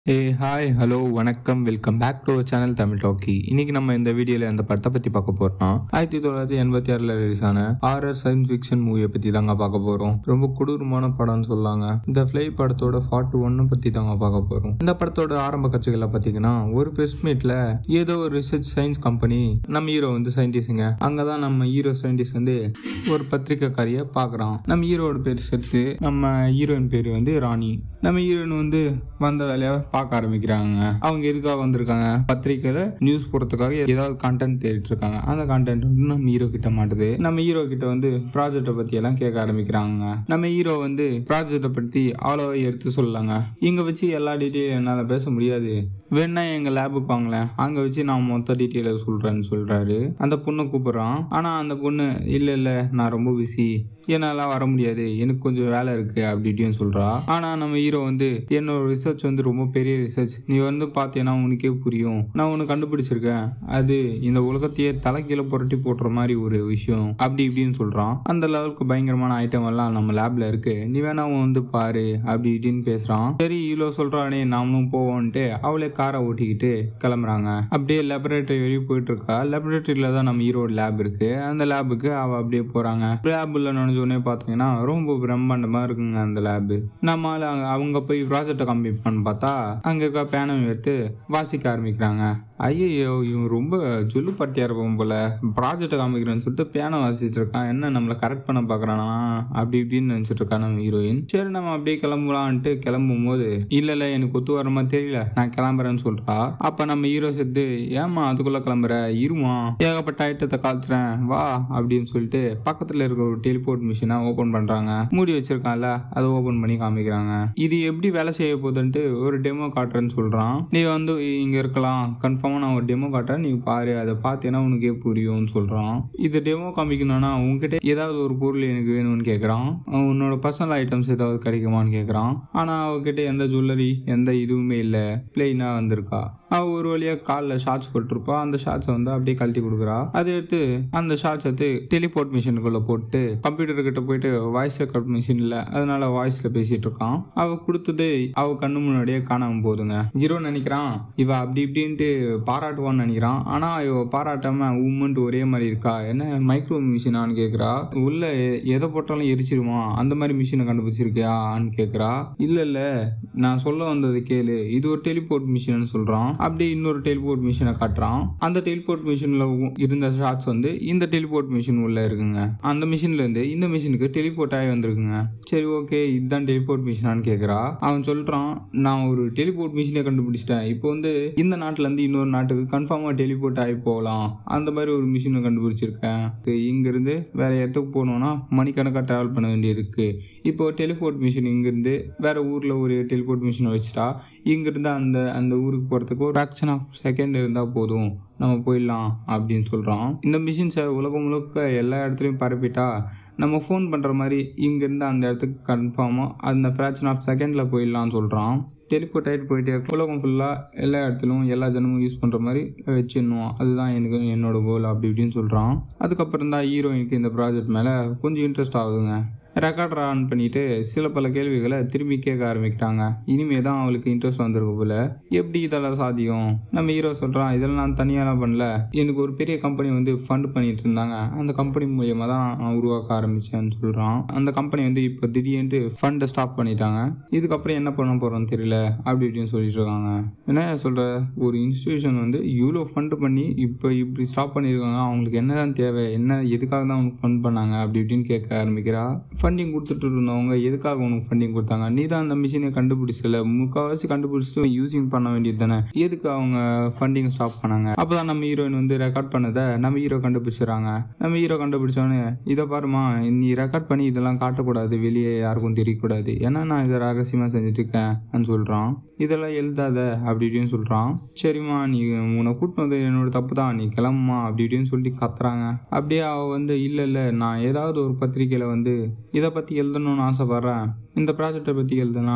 ஏ hi hello வணக்கம் welcome back to channel Tamil talkie இன்னைக்கு நம்ம இந்த வீடியோல அந்த படத்தை பத்தி பார்க்க போறோம் ஆயிரத்தி தொள்ளாயிரத்தி எண்பத்தி ஆறுல ரிலீஸ் ஆன ஆர்ஆர் சயின்ஸ் ஃபிக்ஷன் மூவியை பத்தி தாங்க பார்க்க போறோம் ரொம்ப கொடூரமான படம்னு சொல்லாங்க இந்த ஃபிளை படத்தோட ஃபார்ட்டி ஒன்னு பத்தி தாங்க பார்க்க போறோம் இந்த படத்தோட ஆரம்ப கட்சிகளை பாத்தீங்கன்னா ஒரு பிரஸ் மீட்ல ஏதோ ஒரு ரிசர்ச் சயின்ஸ் கம்பெனி நம்ம ஹீரோ வந்து சயின்டிஸ்டுங்க அங்கதான் நம்ம ஹீரோ சயின்டிஸ்ட் வந்து ஒரு பத்திரிக்கைக்காரிய பாக்குறான் நம்ம ஹீரோட பேர் செத்து நம்ம ஹீரோயின் பேர் வந்து ராணி நம்ம ஹீரோயின் வந்து வந்த வேலையை பார்க்க ஆரம்பிக்கிறாங்க அவங்க எதுக்காக வந்திருக்காங்க பத்திரிக்கையில நியூஸ் போடுறதுக்காக ஏதாவது கண்டென்ட் தேடிட்டு இருக்காங்க அந்த கண்டென்ட் வந்து நம்ம ஹீரோ கிட்ட மாட்டுது நம்ம ஹீரோ கிட்ட வந்து ப்ராஜெக்டை பத்தி எல்லாம் கேட்க ஆரம்பிக்கிறாங்க நம்ம ஹீரோ வந்து ப்ராஜெக்டை பத்தி அவ்வளோ எடுத்து சொல்லலாங்க இங்க வச்சு எல்லா டீட்டெயிலும் என்னால பேச முடியாது வேணா எங்க லேபுக்கு வாங்கலேன் அங்க வச்சு நான் மொத்த டீட்டெயில சொல்றேன்னு சொல்றாரு அந்த பொண்ணை கூப்பிடுறான் ஆனா அந்த பொண்ணு இல்ல இல்ல நான் ரொம்ப பிஸி என்னால வர முடியாது எனக்கு கொஞ்சம் வேலை இருக்கு அப்படி இப்படின்னு சொல்றா ஆனா நம்ம ஹீரோ வந்து என்னோட ரிசர்ச் வந்து ரொம்ப பெரிய ரிசர்ச் நீ வந்து பார்த்தீங்கன்னா உனக்கே புரியும் நான் ஒன்று கண்டுபிடிச்சிருக்கேன் அது இந்த உலகத்தையே தலைக்கீழ புரட்டி போட்டுற மாதிரி ஒரு விஷயம் அப்படி இப்படின்னு சொல்றான் அந்த லெவலுக்கு பயங்கரமான ஐட்டம் எல்லாம் நம்ம லேப்ல இருக்கு நீ வேணா வந்து பாரு அப்படி இப்படின்னு பேசுறான் சரி இவ்வளோ சொல்றானே நாமளும் போவோன்ட்டு அவளே காரை ஓட்டிக்கிட்டு கிளம்புறாங்க அப்படியே லெபரேட்டரி வரையும் போயிட்டு இருக்கா லெபரேட்டரியில தான் நம்ம ஈரோடு லேப் இருக்கு அந்த லேபுக்கு அவ அப்படியே போறாங்க லேபுல நுழைஞ்ச உடனே பார்த்தீங்கன்னா ரொம்ப பிரம்மாண்டமா இருக்குங்க அந்த லேபு நம்ம ஆளு அங்க- அவங்க போய் ப்ராஜெக்டை கம்ப்ளீட் பண்ண பார்த்தா அங்க இருக்க பேனை எடுத்து வாசிக்க ஆரம்பிக்கிறாங்க ஐயோ இவன் ரொம்ப ஜொல்லு பட்டியா இருப்பான் போல ப்ராஜெக்டை காமிக்கிறேன்னு சொல்லிட்டு பேனை வாசிச்சுட்டு இருக்கான் என்ன நம்மளை கரெக்ட் பண்ண பாக்குறானா அப்படி இப்படின்னு நினைச்சிட்டு இருக்கா நம்ம ஹீரோயின் சரி நம்ம அப்படியே கிளம்பலான்ட்டு கிளம்பும் போது இல்ல இல்ல எனக்கு ஒத்து வர மாதிரி தெரியல நான் கிளம்புறேன்னு சொல்றா அப்ப நம்ம ஹீரோ செத்து ஏமா அதுக்குள்ள கிளம்புற இருமா ஏகப்பட்ட ஐட்டத்தை காத்துறேன் வா அப்படின்னு சொல்லிட்டு பக்கத்துல இருக்க ஒரு டெலிபோர்ட் மிஷினை ஓபன் பண்றாங்க மூடி வச்சிருக்கான்ல அதை ஓபன் பண்ணி காமிக்கிறாங்க இது எப்படி வேலை செய்ய போகுதுன்ட்டு ஒரு டெமோ காட்டுறேன்னு சொல்றான் நீ வந்து இங்க இருக்கலாம் கன்ஃபார்மா நான் ஒரு டெமோ காட்டுறேன் நீ பாரு அதை பார்த்தீங்கன்னா உனக்கே புரியும்னு சொல்றான் இது டெமோ காமிக்கணும்னா உன்கிட்ட ஏதாவது ஒரு பொருள் எனக்கு வேணும்னு கேட்குறான் உன்னோட பர்சனல் ஐட்டம்ஸ் ஏதாவது கிடைக்குமான்னு கேட்குறான் ஆனால் அவகிட்ட எந்த ஜுவல்லரி எந்த இதுவுமே இல்லை பிளெயினாக வந்திருக்கா அவ ஒரு வழியா காலில் ஷார்ட்ஸ் போட்டிருப்பா அந்த ஷார்ட்ஸை வந்து அப்படியே கழட்டி கொடுக்குறா அதை எடுத்து அந்த ஷார்ட்ஸ் எடுத்து டெலிபோர்ட் மிஷினுக்குள்ள போட்டு கம்ப்யூட்டர் கிட்ட போயிட்டு வாய்ஸ் ரெக்கார்ட் மிஷின் இல்ல அதனால வாய்ஸ்ல பேசிட்டு இருக்கான் அவ கொடுத்தது அவ கண்ணு முன்னாடியே காணாம போகுதுங்க ஹீரோ நினைக்கிறான் இவ அப்படி இப்படின்ட்டு பாராட்டுவான்னு நினைக்கிறான் ஆனா இவ பாராட்டாம உம்முன்ட்டு ஒரே மாதிரி இருக்கா என்ன மைக்ரோ மிஷினான்னு கேக்குறா உள்ள எ- எதை போட்டாலும் எரிச்சிருமா அந்த மாதிரி மிஷினை கண்டுபிடிச்சிருக்கியான்னு கேக்குறா இல்ல இல்ல நான் சொல்ல வந்தது கேளு இது ஒரு டெலிபோர்ட் மிஷின் சொல்றான் அப்படியே இன்னொரு டெலிபோர்ட் மிஷினை காட்டுறான் அந்த டெலிபோர்ட் மிஷின்ல இருந்த ஷார்ட்ஸ் வந்து இந்த டெலிபோர்ட் மிஷின் உள்ள இருக்குங்க அந்த மிஷின்ல இருந்து இந்த மிஷினுக்கு டெலிபோர்ட் ஆகி வந்திருக்குங்க சரி ஓகே இதுதான் டெலிபோர்ட் மிஷினான்னு கேக்குறா அவன் சொல்றான் நான் ஒரு டெலிபோர்ட் மிஷினை கண்டுபிடிச்சிட்டேன் இப்போ வந்து இந்த நாட்டுல இருந்து இன்னொரு நாட்டுக்கு கன்ஃபார்மா டெலிபோர்ட் ஆகி போகலாம் அந்த மாதிரி ஒரு மிஷினை கண்டுபிடிச்சிருக்கேன் இங்க இருந்து வேற இடத்துக்கு போகணும்னா மணிக்கணக்காக டிராவல் பண்ண வேண்டியிருக்கு இப்போ டெலிபோர்ட் மிஷின் இங்கிருந்து வேற ஊர்ல ஒரு டெலிபோர்ட் மிஷினை வச்சுட்டா இங்கிருந்து அந்த அந்த ஊருக்கு போறதுக்கு ஒரு ஃபிராக்ஷன் ஆஃப் செகண்ட் இருந்தா போதும் நம்ம போயிடலாம் அப்படின்னு சொல்றான் இந்த மிஷின்ஸை உலகம் முழுக்க எல்லா இடத்துலையும் பரப்பிட்டா நம்ம ஃபோன் பண்ணுற மாதிரி இங்கேருந்து அந்த இடத்துக்கு கன்ஃபார்மாக அந்த ஃப்ராக்ஷன் ஆஃப் செகண்டில் போயிடலாம்னு சொல்கிறான் டெலிபோர்ட் ஆகிட்டு போயிட்டே இருக்கு. உலகம் ஃபுல்லாக எல்லா இடத்துலையும் எல்லா ஜனமும் யூஸ் பண்ணுற மாதிரி வச்சிடணும் அதுதான் எனக்கு என்னோட கோல் அப்படி இப்படின்னு சொல்கிறான் அதுக்கப்புறம் தான் ஹீரோயினுக்கு இந்த ப்ராஜெக்ட் மேலே கொஞ்சம் இன்ட்ரெஸ்ட் ஆகுதுங்க ரெக்கார்டர் ஆன் பண்ணிட்டு சில பல கேள்விகளை திரும்பி கேட்க ஆரம்பிக்கிறாங்க இனிமே தான் அவளுக்கு இன்ட்ரெஸ்ட் வந்திருக்கு போல எப்படி இதெல்லாம் சாத்தியம் நம்ம ஹீரோ சொல்றான் இதெல்லாம் நான் தனியாலாம் பண்ணல எனக்கு ஒரு பெரிய கம்பெனி வந்து ஃபண்ட் பண்ணிட்டு இருந்தாங்க அந்த கம்பெனி மூலியமா தான் நான் உருவாக்க ஆரம்பிச்சேன்னு சொல்றான் அந்த கம்பெனி வந்து இப்போ திடீர்னு ஃபண்டை ஸ்டாப் பண்ணிட்டாங்க இதுக்கப்புறம் என்ன பண்ண போறோம்னு தெரியல அப்படி இப்படின்னு சொல்லிட்டு இருக்காங்க என்ன சொல்ற ஒரு இன்ஸ்டிடியூஷன் வந்து இவ்வளோ ஃபண்ட் பண்ணி இப்போ இப்படி ஸ்டாப் பண்ணியிருக்காங்க அவங்களுக்கு என்னதான் தேவை என்ன எதுக்காக தான் உனக்கு ஃபண்ட் பண்ணாங்க அப்படி இப்படின்னு கேட்க ஆரம்பிக்கிறா ஃபண்டிங் கொடுத்துட்டு இருந்தவங்க எதுக்காக உனக்கு ஃபண்டிங் கொடுத்தாங்க நீ தான் அந்த மிஷினை கண்டுபிடிச்சல முக்கால்வாசி கண்டுபிடிச்சிட்டு யூஸிங் பண்ண வேண்டியது தானே எதுக்கு அவங்க ஃபண்டிங் ஸ்டாப் பண்ணாங்க அப்பதான் நம்ம ஹீரோயின் வந்து ரெக்கார்ட் பண்ணதை நம்ம ஹீரோ கண்டுபிடிச்சிடறாங்க நம்ம ஹீரோ கண்டுபிடிச்சோன்னே இதை பாருமா நீ ரெக்கார்ட் பண்ணி இதெல்லாம் காட்டக்கூடாது வெளியே யாருக்கும் தெரியக்கூடாது ஏன்னா நான் இதை ரகசியமா செஞ்சுட்டு இருக்கேன் சொல்றான் இதெல்லாம் எழுதாத அப்படி இப்படின்னு சொல்றான் சரிம்மா நீ உன்னை கூட்டினது வந்து என்னோட தப்பு தான் நீ கிளம்புமா அப்படி இப்படின்னு சொல்லி கத்துறாங்க அப்படியே அவ வந்து இல்ல இல்ல நான் ஏதாவது ஒரு பத்திரிக்கையில வந்து இதை பத்தி எழுதணும்னு ஆசைப்படுறேன் இந்த ப்ராஜெக்டை பத்தி எழுதுனா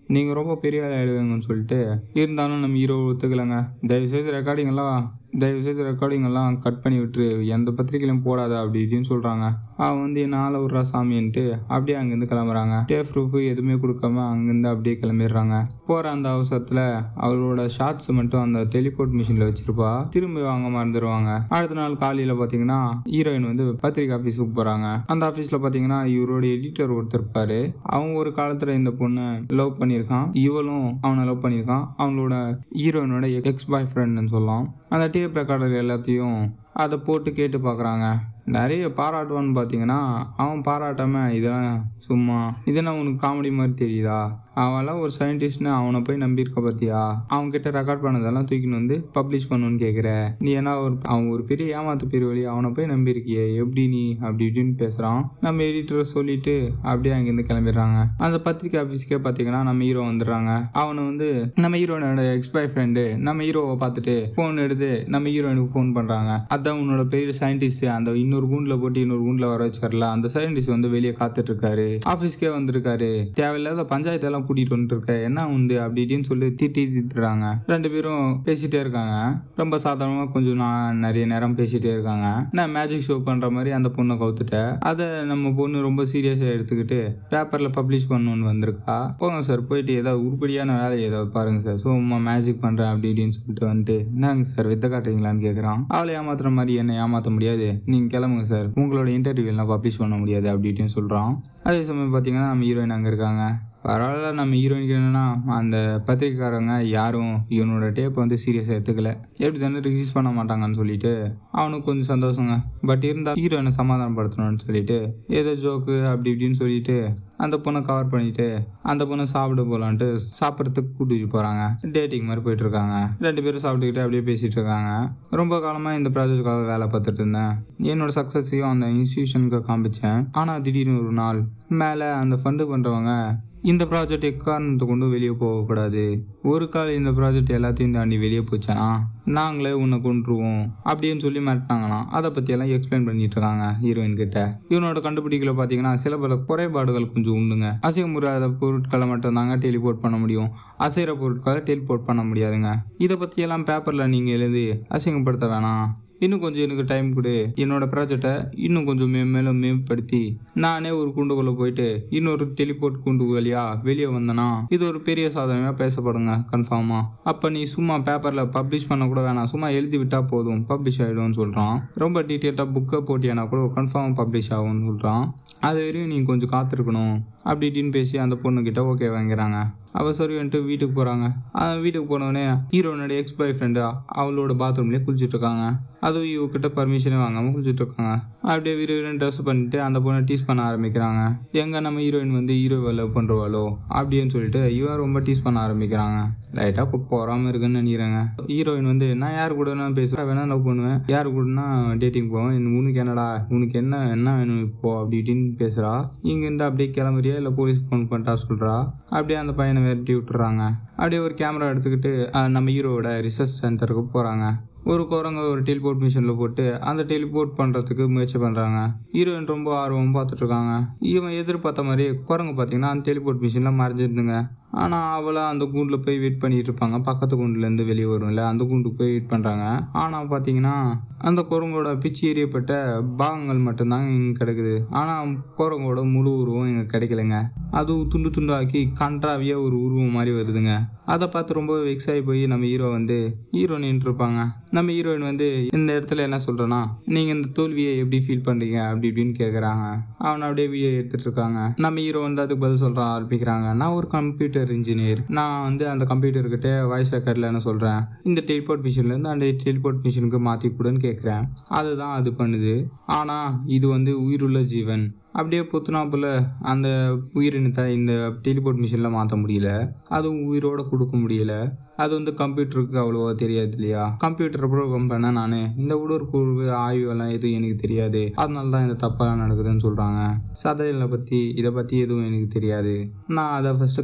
நீங்கள் ரொம்ப பெரிய ஆள் ஆயிடுவீங்கன்னு சொல்லிட்டு இருந்தாலும் நம்ம ஹீரோ ஒத்துக்கலைங்க தயவுசெய்து ரெக்கார்டிங் எல்லாம் தயவுசெய்து ரெக்கார்டிங் எல்லாம் கட் பண்ணி விட்டுரு எந்த பத்திரிக்கையிலும் போடாத அப்படி இப்படின்னு சொல்கிறாங்க அவன் வந்து என்ன ஆள விட்றா சாமின்ட்டு அப்படியே அங்கேருந்து கிளம்புறாங்க டேஃப் ப்ரூஃப் எதுவுமே கொடுக்காம அங்கேருந்து அப்படியே கிளம்பிடுறாங்க போகிற அந்த அவசரத்தில் அவளோட ஷார்ட்ஸ் மட்டும் அந்த டெலிபோர்ட் மிஷினில் வச்சிருப்பா திரும்பி வாங்க மறந்துடுவாங்க அடுத்த நாள் காலையில் பார்த்தீங்கன்னா ஹீரோயின் வந்து பத்திரிக்கை ஆஃபீஸுக்கு போகிறாங்க அந்த ஆஃபீஸில் பார்த்தீங்கன்னா இவரோட எடிட்டர் ஒருத்தர் இருப்பாரு அவங்க ஒரு காலத்தில் இந்த பொண்ணை லவ் பண்ணியிருக்கான் இவளும் அவனை லவ் பண்ணியிருக்கான் அவங்களோட ஹீரோயினோட எக்ஸ் பாய் ஃப்ரெண்டுன்னு சொல்லலாம் அந்த டேப் ரெக்கார்டர் எல்லாத்தையும் அதை போட்டு கேட்டு பார்க்குறாங்க நிறைய பாராட்டுவான்னு பார்த்தீங்கன்னா அவன் பாராட்டாம இதெல்லாம் சும்மா இதெல்லாம் உனக்கு காமெடி மாதிரி தெரியுதா அவன்லாம் ஒரு சயின்டிஸ்ட்னு அவனை போய் நம்பியிருக்க பார்த்தியா அவன் கிட்ட ரெக்கார்ட் பண்ணதெல்லாம் தூக்கின்னு வந்து பப்ளிஷ் பண்ணணும்னு கேட்குற நீ என்ன ஒரு அவன் ஒரு பெரிய ஏமாத்து பெரிய வழி அவனை போய் நம்பியிருக்கியே எப்படி நீ அப்படி இப்படின்னு பேசுகிறான் நம்ம எடிட்டர் சொல்லிட்டு அப்படியே அங்கேருந்து கிளம்பிடுறாங்க அந்த பத்திரிக்கை ஆஃபீஸ்க்கே பார்த்தீங்கன்னா நம்ம ஹீரோ வந்துடுறாங்க அவனை வந்து நம்ம ஹீரோனோட எக்ஸ் பாய் ஃப்ரெண்டு நம்ம ஹீரோவை பார்த்துட்டு ஃபோன் எடுத்து நம்ம ஹீரோயினுக்கு ஃபோன் பண்ணுறாங்க அதான் உன்னோட பெரிய சயின்டிஸ்ட் அந்த இன்னொரு கூண்டில் போட்டு இன்னொரு கூண்டில் வர வச்சிடல அந்த சயின்டிஸ்ட் வந்து வெளியே காத்துட்டு இருக்காரு ஆஃபீஸ்க்கே வந்திருக்காரு தேவையில்லாத பஞ்சாயத்து எல்லாம் கூட்டிட்டு வந்துருக்க என்ன உண்டு அப்படி இப்படின்னு சொல்லி திட்டி திட்டுறாங்க ரெண்டு பேரும் பேசிட்டே இருக்காங்க ரொம்ப சாதாரணமா கொஞ்சம் நான் நிறைய நேரம் பேசிட்டே இருக்காங்க நான் மேஜிக் ஷோ பண்ற மாதிரி அந்த பொண்ணை கவுத்துட்டேன் அதை நம்ம பொண்ணு ரொம்ப சீரியஸா எடுத்துக்கிட்டு பேப்பர்ல பப்ளிஷ் பண்ணணும்னு வந்திருக்கா போங்க சார் போயிட்டு ஏதாவது உருப்படியான வேலையை ஏதாவது பாருங்க சார் சும்மா மேஜிக் பண்றேன் அப்படி இப்படின்னு சொல்லிட்டு வந்துட்டு என்னங்க சார் வித்த காட்டுறீங்களான்னு கேட்குறான் அவளை ஏமாத்துற மாதிரி என்ன ஏமாத்த முடியாது நீங்க கிளம்புங்க சார் உங்களோட இன்டர்வியூ எல்லாம் பப்ளிஷ் பண்ண முடியாது அப்படி இப்படின்னு சொல்றான் அதே சமயம் பார்த்தீங்கன்னா நம்ம ஹீரோயின் அங்கே இருக்காங்க பரவாயில்ல நம்ம ஹீரோயினுக்கு என்னன்னா அந்த பத்திரிக்கைக்காரங்க யாரும் இவனோட டேப்பை வந்து சீரியஸாக எடுத்துக்கல எப்படி தானே ரிலீஸ் பண்ண மாட்டாங்கன்னு சொல்லிட்டு அவனுக்கு கொஞ்சம் சந்தோஷங்க பட் இருந்தால் ஹீரோயினை சமாதானப்படுத்தணும்னு சொல்லிட்டு ஏதோ ஜோக்கு அப்படி இப்படின்னு சொல்லிட்டு அந்த பொண்ணை கவர் பண்ணிட்டு அந்த பொண்ணை சாப்பிட போகலான்ட்டு சாப்பிட்றதுக்கு கூட்டிட்டு போகிறாங்க டேட்டிங் மாதிரி போயிட்டு இருக்காங்க ரெண்டு பேரும் சாப்பிட்டுக்கிட்டு அப்படியே பேசிட்டு இருக்காங்க ரொம்ப காலமாக இந்த ப்ராஜெக்டுக்காக வேலை பார்த்துட்டு இருந்தேன் என்னோட சக்ஸஸையும் அந்த இன்ஸ்டியூஷனுக்கு காமிச்சேன் ஆனால் திடீர்னு ஒரு நாள் மேலே அந்த ஃபண்டு பண்ணுறவங்க இந்த ப்ராஜெக்ட் எக்காரணத்தை கொண்டு வெளியே போகக்கூடாது ஒரு கால் இந்த ப்ராஜெக்ட் எல்லாத்தையும் தாண்டி வெளியே போச்சானா நாங்களே உன்னை கொண்டுருவோம் அப்படின்னு சொல்லி மிரட்டினாங்களாம் அதை பற்றி எல்லாம் எக்ஸ்பிளைன் பண்ணிட்டு இருக்காங்க ஹீரோயின் கிட்ட இவனோட கண்டுபிடிக்கல பார்த்தீங்கன்னா சில பல குறைபாடுகள் கொஞ்சம் உண்டுங்க அசைய முடியாத பொருட்களை மட்டும் தாங்க டெலிபோர்ட் பண்ண முடியும் அசைகிற பொருட்களை டெலிபோர்ட் பண்ண முடியாதுங்க இதை பற்றியெல்லாம் பேப்பரில் நீங்கள் எழுதி அசிங்கப்படுத்த வேணாம் இன்னும் கொஞ்சம் எனக்கு டைம் கொடு என்னோட ப்ராஜெக்டை இன்னும் கொஞ்சம் மே மேலும் மேம்படுத்தி நானே ஒரு குண்டுக்குள்ளே போயிட்டு இன்னொரு டெலிபோர்ட் குண்டு வழியா வெளியே வந்தேனா இது ஒரு பெரிய சாதனையாக பேசப்படுங்க கன்ஃபார்மாக அப்போ நீ சும்மா பேப்பரில் பப்ளிஷ் பண்ண கூட வேணாம் சும்மா எழுதி விட்டா போதும் பப்ளிஷ் ஆகிடும்னு சொல்கிறான் ரொம்ப டீட்டெயில்டாக புக்கை போட்டியானா கூட கன்ஃபார்ம் பப்ளிஷ் ஆகும்னு சொல்கிறான் அது வரையும் நீ கொஞ்சம் காத்திருக்கணும் அப்படி இப்படின்னு பேசி அந்த பொண்ணுக்கிட்ட ஓகே வாங்கிறாங்க அவ சரி வந்துட்டு வீட்டுக்கு போகிறாங்க வீட்டுக்கு போனோடனே ஹீரோனோட எக்ஸ் பாய் ஃப்ரெண்டு அவளோட பாத்ரூம்லேயே குளிச்சுட்டு இருக்காங்க அதுவும் இவகிட்ட பர்மிஷனே வாங்காமல் குளிச்சுட்டு இருக்காங்க அப்படியே வீடு ட்ரெஸ் பண்ணிட்டு அந்த பொண்ணை டீஸ் பண்ண ஆரம்பிக்கிறாங்க எங்க நம்ம ஹீரோயின் வந்து ஹீரோவை லவ் பண்ணுறவாளோ அப்படின்னு சொல்லிட்டு இவன் ரொம்ப டீஸ் பண்ண ஆரம்பிக்கிறாங்க லைட்டாக போகாமல் இருக்குன்னு நினைக்கிறேங்க ஹீரோயின் வந்து நான் யார் கூட நான் பேசுவேன் வேணா லவ் பண்ணுவேன் யார் கூடனா டேட்டிங் போவேன் உனக்கு என்னடா உனக்கு என்ன என்ன வேணும் இப்போ அப்படி இப்படின்னு பேசுகிறா இங்கேருந்து அப்படியே கிளம்புறியா இல்லை போலீஸ் ஃபோன் பண்ணிட்டா சொல்கிறா அப்படியே அந்த பையனை விரட்டி விட்டுறாங்க அப்படியே ஒரு கேமரா எடுத்துக்கிட்டு அஹ், நம்ம ஹீரோவோட ரிசர்ச் சென்டருக்கு போகிறாங்க ஒரு குரங்க ஒரு டெலிபோர்ட் மிஷினில் போட்டு அந்த டெலிபோர்ட் பண்ணுறதுக்கு முயற்சி பண்ணுறாங்க ஹீரோயின் ரொம்ப ஆர்வம் பார்த்துட்டு இருக்காங்க இவன் எதிர்பார்த்த மாதிரி குரங்கு பார்த்தீங்கன்னா அந்த டெலிபோர்ட் மிஷினில் மறைஞ்சிருந்துங்க ஆனால் அவளை அந்த கூண்டில் போய் வெயிட் பண்ணிட்டு இருப்பாங்க பக்கத்து கூண்டுலேருந்து வெளியே வரும்ல அந்த கூண்டுக்கு போய் வெயிட் பண்ணுறாங்க ஆனால் பார்த்தீங்கன்னா அந்த குரங்கோட பிச்சு எறியப்பட்ட பாகங்கள் மட்டும்தான் இங்கே கிடைக்குது ஆனால் குரங்கோட முழு உருவம் இங்கே கிடைக்கலங்க அதுவும் துண்டு துண்டாக்கி கன்றாவியாக ஒரு உருவம் மாதிரி வருதுங்க அதை பார்த்து ரொம்ப வெக்ஸ் ஆகி போய் நம்ம ஹீரோ வந்து ஹீரோ இருப்பாங்க நம்ம ஹீரோயின் வந்து இந்த இடத்துல என்ன சொல்கிறேன்னா நீங்கள் இந்த தோல்வியை எப்படி ஃபீல் பண்ணுறீங்க அப்படி இப்படின்னு கேட்குறாங்க அவன் அப்படியே வீடியோ எடுத்துட்டு இருக்காங்க நம்ம ஹீரோ வந்து அதுக்கு பதில் சொல்ற ஆரம்பிக்கிறாங்க நான் ஒரு கம்ப்யூட்டர் இன்ஜினியர் நான் வந்து அந்த கம்ப்யூட்டர்கிட்ட வாய்ஸ் ரெக்கார்டில் என்ன சொல்கிறேன் இந்த டெலிபோர்ட் மிஷின்லேருந்து அந்த டெலிபோர்ட் மிஷினுக்கு மாற்றி கொடுன்னு கேட்குறேன் அதுதான் அது பண்ணுது ஆனால் இது வந்து உயிருள்ள ஜீவன் அப்படியே பொத்துனாப்புல அந்த உயிரினத்தை இந்த டெலிபோர்ட் மிஷினில் மாற்ற முடியல அதுவும் உயிரோட கொடுக்க முடியல அது வந்து கம்ப்யூட்டருக்கு அவ்வளோவா தெரியாது இல்லையா கம்ப்யூட்டர் ப்ரோக்ராம் பண்ண நான் இந்த உடற்கூறு ஆய்வெல்லாம் எதுவும் எனக்கு தெரியாது அதனால தான் இந்த தப்பெல்லாம் நடக்குதுன்னு சொல்கிறாங்க சதைகளை பற்றி இதை பற்றி எதுவும் எனக்கு தெரியாது நான் அதை ஃபஸ்ட்டு கற்றுக்கணும்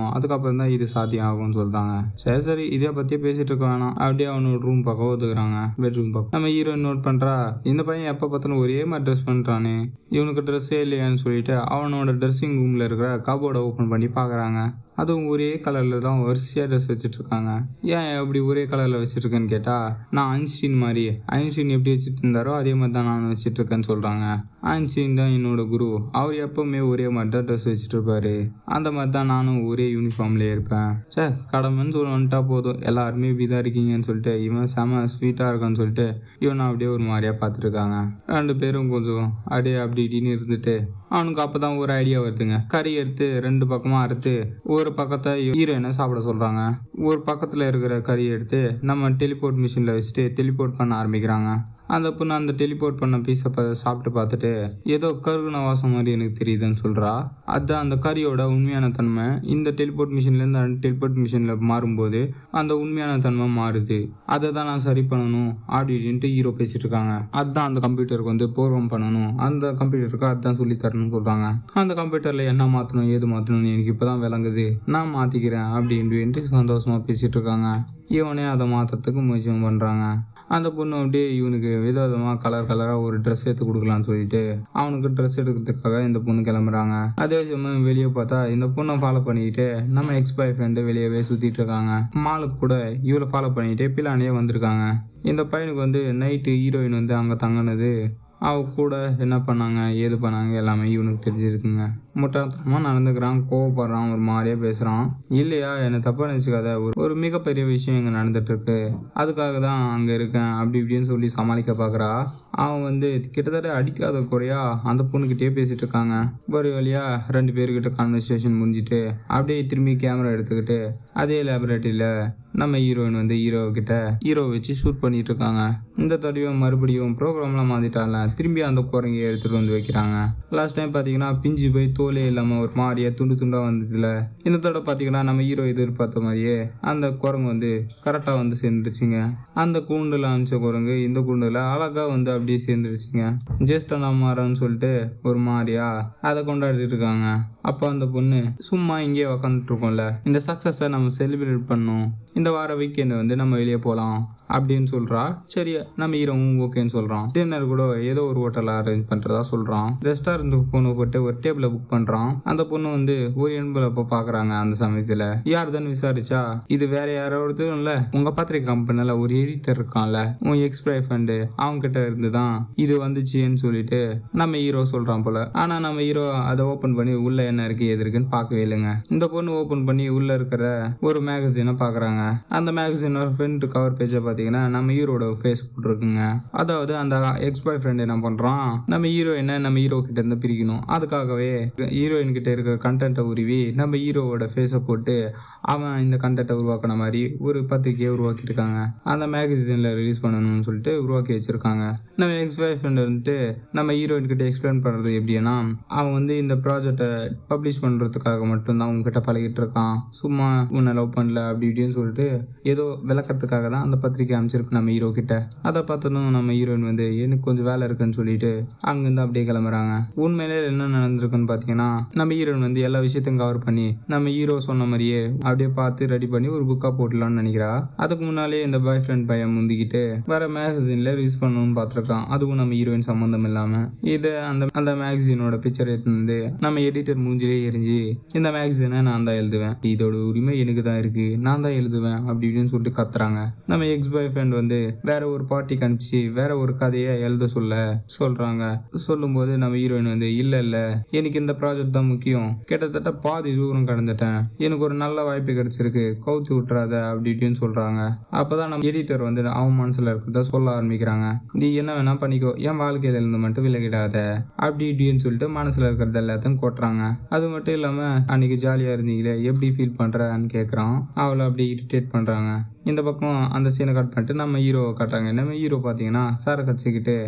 பண்ணணும் அதுக்கப்புறம் தான் இது சாத்தியம் ஆகும்னு சொல்றாங்க சரி சரி இதை பத்தியே பேசிட்டு இருக்க வேணாம் அப்படியே அவனோட ரூம் பக்கம் ஒதுக்குறாங்க பெட்ரூம் பக்கம் நம்ம ஹீரோயின் நோட் பண்றா இந்த பையன் எப்ப பார்த்தாலும் ஒரே மாதிரி ட்ரெஸ் பண்றானே இவனுக்கு ட்ரெஸ்ஸே இல்லையான்னு சொல்லிட்டு அவனோட ட்ரெஸ்ஸிங் ரூம்ல இருக்கிற கபோர்டை ஓப்பன் பண்ணி பாக்குறாங்க அதுவும் ஒரே கலர்ல தான் வரிசையா ட்ரெஸ் வச்சுட்டு இருக்காங்க ஏன் அப்படி ஒரே கலர்ல வச்சுட்டு இருக்கேன்னு கேட்டா நான் ஐன்ஸ்டீன் மாதிரி ஐன்ஸ்டீன் எப்படி வச்சுட்டு இருந்தாரோ அதே மாதிரி தான் நான் வச்சுட்டு இருக்கேன்னு சொல்றாங்க ஐன்ஸ்டீன் தான் என்னோட குரு அவர் எப்பவுமே ஒரே மாதிரி தான் ட்ரெஸ் வச்சுட்டு இருப்பாரு அந்த மாதிரி தான் நானும் ஒரே யூனிஃபார்ம்லயே இருப்பேன் சே கடமைன்னு சொல்ல வந்துட்டா போதும் எல்லாருமே இப்படிதான் இருக்கீங்கன்னு சொல்லிட்டு இவன் செம ஸ்வீட்டா இருக்கான்னு சொல்லிட்டு இவன் அப்படியே ஒரு மாதிரியா பார்த்துட்டு இருக்காங்க ரெண்டு பேரும் கொஞ்சம் அப்படியே அப்படி இப்படின்னு இருந்துட்டு அவனுக்கு அப்பதான் ஒரு ஐடியா வருதுங்க கறி எடுத்து ரெண்டு பக்கமா அறுத்து ஒரு பக்கத்தை ஹீரோயினை சாப்பிட சொல்றாங்க ஒரு பக்கத்துல இருக்கிற கறி எடுத்து நம்ம டெலிபோர்ட் மிஷின்ல வச்சுட்டு டெலிபோர்ட் பண்ண ஆரம்பிக்கிறாங்க அந்த பொண்ணு அந்த டெலிபோர்ட் பண்ண பீஸை சாப்பிட்டு பார்த்துட்டு ஏதோ கருகுன வாசம் மாதிரி எனக்கு தெரியுதுன்னு சொல்றா அதான் அந்த கறியோட உண்மையான தன்மை இந்த டெலிபோர்ட் மிஷின்ல இருந்து அந்த டெலிபோர்ட் மிஷின்ல மாறும்போது அந்த உண்மையான தன்மை மாறுது அதை தான் நான் சரி பண்ணணும் அப்படி இப்படின்ட்டு ஹீரோ பேசிட்டு இருக்காங்க அதான் அந்த கம்ப்யூட்டருக்கு வந்து பூர்வம் பண்ணணும் அந்த கம்ப்யூட்டருக்கு அதான் சொல்லி தரணும்னு சொல்றாங்க அந்த கம்ப்யூட்டர்ல என்ன மாத்தணும் ஏது மாத்தணும்னு எனக்கு இப்பதான் விளங்குது நான் மாத்திக்கிறேன் அப்படின்ட்டு சந்தோஷமா பேசிட்டு இருக்காங்க இவனே அதை மாத்தறதுக்கு முயற்சி பண்றாங்க அந்த பொண்ணு அப்படியே இவனுக்கு விதவிதமா கலர் கலரா ஒரு ட்ரெஸ் எடுத்து கொடுக்கலாம்னு சொல்லிட்டு அவனுக்கு ட்ரெஸ் எடுக்கிறதுக்காக இந்த பொண்ணு கிளம்புறாங்க அதே சமயம் வெளியே பார்த்தா இந்த பொண்ணை ஃபாலோ பண்ணிக்கிட்டு நம்ம எக்ஸ் பாய் ஃப்ரெண்டு வெளியவே சுத்திட்டு இருக்காங்க மாலுக்கு கூட இவளை ஃபாலோ பண்ணிட்டு பிளானே வந்திருக்காங்க இந்த பையனுக்கு வந்து நைட்டு ஹீரோயின் வந்து அங்க தங்கினது அவ கூட என்ன பண்ணாங்க ஏது பண்ணாங்க எல்லாமே இவனுக்கு தெரிஞ்சிருக்குங்க முட்டாள்தனமா நடந்துக்கிறான் கோவப்படுறான் ஒரு மாதிரியா பேசுறான் இல்லையா என்னை தப்பா நினைச்சுக்காத ஒரு ஒரு மிகப்பெரிய விஷயம் இங்க நடந்துட்டு இருக்கு அதுக்காக தான் அங்க இருக்கேன் அப்படி இப்படின்னு சொல்லி சமாளிக்க பாக்குறா அவன் வந்து கிட்டத்தட்ட அடிக்காத குறையா அந்த பொண்ணுகிட்டயே பேசிட்டு இருக்காங்க ஒரு வழியா ரெண்டு பேர்கிட்ட கான்வர்சேஷன் முடிஞ்சிட்டு அப்படியே திரும்பி கேமரா எடுத்துக்கிட்டு அதே லேபரேட்டரியில நம்ம ஹீரோயின் வந்து ஹீரோ கிட்ட ஹீரோ வச்சு ஷூட் பண்ணிட்டு இருக்காங்க இந்த தடவை மறுபடியும் ப்ரோக்ராம்லாம் மாத்திட்டால திரும்பி அந்த குரங்கையை எடுத்துட்டு வந்து வைக்கிறாங்க லாஸ்ட் டைம் பாத்தீங்கன்னா பிஞ்சு போய் தோலே இல்லாம ஒரு மாதிரியா துண்டு துண்டா வந்ததுல இந்த தடவை பாத்தீங்கன்னா நம்ம ஹீரோ எதிர்பார்த்த மாதிரியே அந்த குரங்கு வந்து கரெக்டா வந்து சேர்ந்துருச்சுங்க அந்த கூண்டுல அமைச்ச குரங்கு இந்த கூண்டுல அழகா வந்து அப்படியே சேர்ந்துருச்சுங்க ஜேஷ்ட நாமாரான்னு சொல்லிட்டு ஒரு மாதிரியா அதை கொண்டாடிட்டு இருக்காங்க அப்போ அந்த பொண்ணு சும்மா இங்கே உக்காந்துட்டு இருக்கோம்ல இந்த சக்சஸை நம்ம செலிப்ரேட் பண்ணணும் இந்த வார வீக்கெண்ட் வந்து நம்ம வெளியே போகலாம் அப்படின்னு சொல்றா சரி நம்ம ஹீரோவும் ஓகேன்னு சொல்றான் டின்னர் கூட ஏதோ ஒரு ஹோட்டல் அரேஞ்ச் பண்றதா சொல்றான் ரெஸ்டாரண்ட்டுக்கு போன போட்டு ஒரு டேபிள புக் பண்றான் அந்த பொண்ணு வந்து ஒரு என்பலப்ப பாக்குறாங்க அந்த சமயத்துல யாருதான்னு விசாரிச்சா இது வேற யாரோடதும் இல்ல உங்க பத்திரிக்கை கம்பெனில ஒரு எடிட்டர் இருக்கான்ல உன் எக்ஸ் பாய் ஃப்ரெண்டு அவங்க கிட்ட இருந்து தான் இது வந்துச்சுன்னு சொல்லிட்டு நம்ம ஹீரோ சொல்றான் போல ஆனா நம்ம ஹீரோ அதை ஓபன் பண்ணி உள்ள என்ன இருக்கு எது இருக்குன்னு பார்க்கவே இல்லைங்க இந்த பொண்ணு ஓபன் பண்ணி உள்ள இருக்கிற ஒரு மேகசினை பாக்குறாங்க அந்த மேகசினோட ஃப்ரண்ட் கவர் பேஜை பாத்தீங்கன்னா நம்ம ஹீரோட ஃபேஸ் போட்டிருக்குங்க அதாவது அந்த எக்ஸ் பாய் ஃப்ரெண்ட் என்ன பண்றான் நம்ம ஹீரோயினை நம்ம ஹீரோ கிட்ட இருந்து பிரிக்கணும் அதுக்காகவே ஹீரோயின் கிட்ட இருக்கிற கண்டென்ட்டை உருவி நம்ம ஹீரோவோட ஃபேஸை போட்டு அவன் இந்த கண்டென்ட்டை உருவாக்கின மாதிரி ஒரு பத்திரிக்கையை உருவாக்கியிருக்காங்க அந்த மேகசின்ல ரிலீஸ் பண்ணணும்னு சொல்லிட்டு உருவாக்கி வச்சிருக்காங்க நம்ம எக்ஸ் பாய் ஃப்ரெண்ட் வந்துட்டு நம்ம ஹீரோயின் கிட்ட எக்ஸ்பிளைன் பண்றது எப்படின்னா அவன் வந்து இந்த ப்ராஜெக்டை பப்ளிஷ் பண்றதுக்காக மட்டும்தான் உங்ககிட்ட பழகிட்டு இருக்கான் சும்மா உன்னை லவ் பண்ணல அப்படி இப்படின்னு சொல்லிட்டு ஏதோ விளக்கறதுக்காக தான் அந்த பத்திரிக்கை அமைச்சிருக்கு நம்ம ஹீரோ கிட்ட அதை பார்த்ததும் நம்ம ஹீரோயின் வந்து எனக்கு கொஞ்சம் வேலை இருக்குன்னு சொல்லிட்டு அங்கிருந்து அப்படியே கிளம்புறாங்க உண்மையிலே என்ன நடந்திருக்குன்னு பார்த்தீங்கன்னா நம்ம ஹீரோயின் வந்து எல்லா விஷயத்தையும் கவர் பண்ணி நம்ம ஹீரோ சொன்ன மாதிரியே அப்படியே பார்த்து ரெடி பண்ணி ஒரு புக்கா போடலாம்னு நினைக்கிறா அதுக்கு முன்னாலே இந்த பாய் ஃப்ரெண்ட் பையன் முந்திக்கிட்டு வேற மேகசின்ல ரிலீஸ் பண்ணணும்னு பார்த்துருக்கான் அதுவும் நம்ம ஹீரோயின் சம்மந்தம் இல்லாம இது அந்த அந்த மேகசினோட பிக்சர் எடுத்து வந்து நம்ம எடிட்டர் மூஞ்சிலே எரிஞ்சு இந்த மேகசினை நான் தான் எழுதுவேன் இதோட உரிமை எனக்கு தான் இருக்கு நான் தான் எழுதுவேன் அப்படி இப்படின்னு சொல்லிட்டு கத்துறாங்க நம்ம எக்ஸ் பாய் ஃப்ரெண்ட் வந்து வேற ஒரு பார்ட்டிக்கு அனுப்பிச்சு வேற ஒரு கதையை எழுத சொல்ல சொல்றாங்க சொல்லும்போது நம்ம ஹீரோயின் வந்து இல்ல இல்ல எனக்கு இந்த ப்ராஜெக்ட் தான் முக்கியம் கிட்டத்தட்ட பாதி தூரம் கடந்துட்டேன் எனக்கு ஒரு நல்ல வாய்ப்பு கிடைச்சிருக்கு கவுத்து விட்டுறாத அப்படி இப்படின்னு சொல்றாங்க அப்பதான் நம்ம எடிட்டர் வந்து அவன் மனசுல இருக்கிறத சொல்ல ஆரம்பிக்கிறாங்க நீ என்ன வேணா பண்ணிக்கோ என் வாழ்க்கையில இருந்து மட்டும் விலகிடாத அப்படி இப்படின்னு சொல்லிட்டு மனசுல இருக்கிறது எல்லாத்தையும் கொட்டுறாங்க அது மட்டும் இல்லாம அன்னைக்கு ஜாலியா இருந்தீங்களே எப்படி ஃபீல் பண்றன்னு கேக்குறான் அவளை அப்படி இரிட்டேட் பண்றாங்க இந்த பக்கம் அந்த சீனை கட் பண்ணிட்டு நம்ம ஹீரோவை காட்டுறாங்க நம்ம ஹீரோ பார்த்தீங்கன்னா சாரை கச்சிக்கிட்டு அந்த